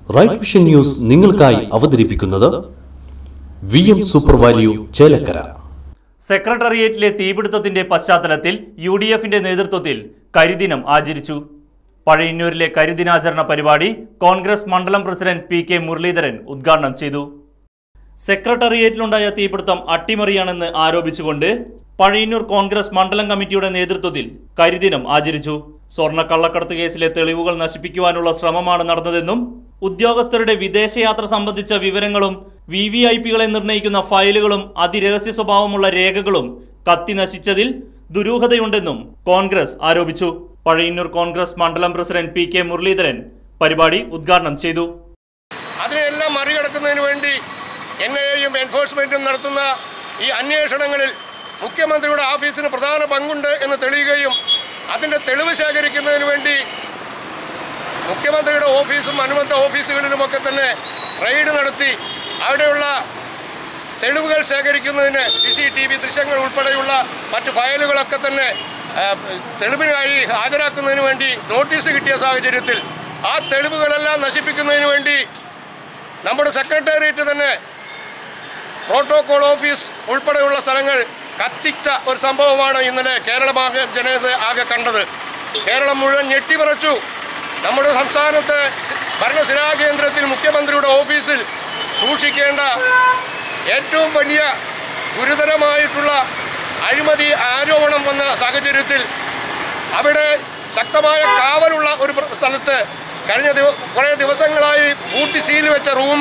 right vision news നിങ്ങൾക്കായി അവതരിപ്പിക്കുന്നത് V M super value Chelakkara സെക്രട്ടേറിയറ്റിലെ തീപിടുത്തത്തിന്റെ പശ്ചാത്തലത്തിൽ യു ഡി എഫിന്റെ നേതൃത്വത്തിൽ കരിദിനം ആചരിച്ചു പഴയന്നൂരിലെ കരിദിനാചരണ പരിപാടി കോൺഗ്രസ് മണ്ഡലം പ്രസിഡന്റ് പി കെ മുരളീധരൻ ഉദ്ഘാടനം ചെയ്തു സെക്രട്ടേറിയറ്റിലുണ്ടായ തീപിടുത്തം അട്ടിമറിയാണെന്ന് ആരോപിച്ചുകൊണ്ട് പഴയന്നൂർ കോൺഗ്രസ് മണ്ഡലം കമ്മിറ്റിയുടെ നേതൃത്വത്തിൽ കരിദിനം ആചരിച്ചു സ്വർണ്ണ കള്ളക്കടത്ത് കേസിലെ തെളിവുകൾ നശിപ്പിക്കുവാനുള്ള ശ്രമമാണ് നടന്നതെന്നും ഉദ്യോഗസ്ഥരുടെ വിദേശയാത്ര സംബന്ധിച്ച വിവരങ്ങളും വി വി ഐ പികളെ നിർണ്ണയിക്കുന്ന ഫയലുകളും അതിരഹസ്യ സ്വഭാവമുള്ള രേഖകളും കത്തി നശിച്ചതിൽ ദുരൂഹതയുണ്ടെന്നും കോൺഗ്രസ് ആരോപിച്ചു പഴയന്നൂർ കോൺഗ്രസ് മണ്ഡലം പ്രസിഡന്റ് പി കെ മുരളീധരൻ പരിപാടി ഉദ്ഘാടനം ചെയ്തു അതിനെല്ലാം മറികടക്കുന്നതിന് വേണ്ടി എൻ ഐ എയും എൻഫോഴ്സ്മെൻറ്റും നടത്തുന്ന ഈ അന്വേഷണങ്ങളിൽ മുഖ്യമന്ത്രിയുടെ ഓഫീസിന് പ്രധാന പങ്കുണ്ട് എന്ന് തെളിയുകയും അതിൻ്റെ തെളിവ് ശേഖരിക്കുന്നതിന് വേണ്ടി മുഖ്യമന്ത്രിയുടെ ഓഫീസും അനുബന്ധ ഓഫീസുകളിലുമൊക്കെ തന്നെ റെയ്ഡ് നടത്തി അവിടെയുള്ള തെളിവുകൾ ശേഖരിക്കുന്നതിന് സി സി ടി വി ദൃശ്യങ്ങൾ ഉൾപ്പെടെയുള്ള മറ്റ് ഫയലുകളൊക്കെ തന്നെ ആ, തെളിവിനായി ഹാജരാക്കുന്നതിന് വേണ്ടി നോട്ടീസ് കിട്ടിയ സാഹചര്യത്തിൽ ആ തെളിവുകളെല്ലാം നശിപ്പിക്കുന്നതിന് വേണ്ടി നമ്മുടെ സെക്രട്ടേറിയറ്റ് തന്നെ പ്രോട്ടോകോൾ ഓഫീസ് ഉൾപ്പെടെയുള്ള സ്ഥലങ്ങൾ കത്തിച്ച ഒരു സംഭവമാണ് ഇന്നലെ കേരളമാകെ ജനത ആകെ കണ്ടത് കേരളം മുഴുവൻ ഞെട്ടിമറച്ചു നമ്മുടെ സംസ്ഥാനത്ത് ഭരണസിരാ കേന്ദ്രത്തിൽ മുഖ്യമന്ത്രിയുടെ ഓഫീസിൽ സൂക്ഷിക്കേണ്ട ഏറ്റവും വലിയ ഗുരുതരമായിട്ടുള്ള അഴിമതി ആരോപണം വന്ന സാഹചര്യത്തിൽ അവിടെ ശക്തമായ കാവലുള്ള ഒരു പ്ര- സ്ഥലത്ത് കഴിഞ്ഞ ദിവ കുറേ ദിവസങ്ങളായി പൂട്ടി സീൽ വെച്ച റൂം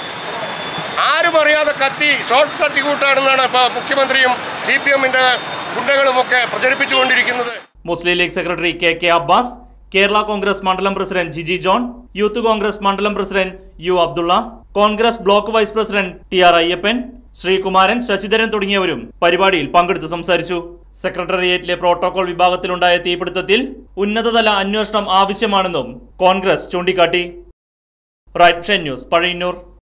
ആരും അറിയാതെ കത്തി ഷോർട്ട് സർട്ടിക്യൂട്ടാണെന്നാണ് ഇപ്പോൾ മുഖ്യമന്ത്രിയും സി പി എമ്മിൻ്റെ ഗുണ്ടകളുമൊക്കെ പ്രചരിപ്പിച്ചുകൊണ്ടിരിക്കുന്നത് Muslim league secretary K K Abbas Kerala Congress മണ്ഡലം president Jiji John youth Congress മണ്ഡലം president U Abdulla Congress block vice president T R Ayyappan Sreekumaran Sasidharan തുടങ്ങിയവരും പരിപാടിയിൽ പങ്കെടുത്ത് സംസാരിച്ചു സെക്രട്ടേറിയറ്റിലെ പ്രോട്ടോകോൾ വിഭാഗത്തിലുണ്ടായ തീപിടുത്തത്തിൽ ഉന്നതതല അന്വേഷണം ആവശ്യമാണെന്നും കോൺഗ്രസ് ചൂണ്ടിക്കാട്ടി റൈറ്റ് ന്യൂസ് പഴയന്നൂർ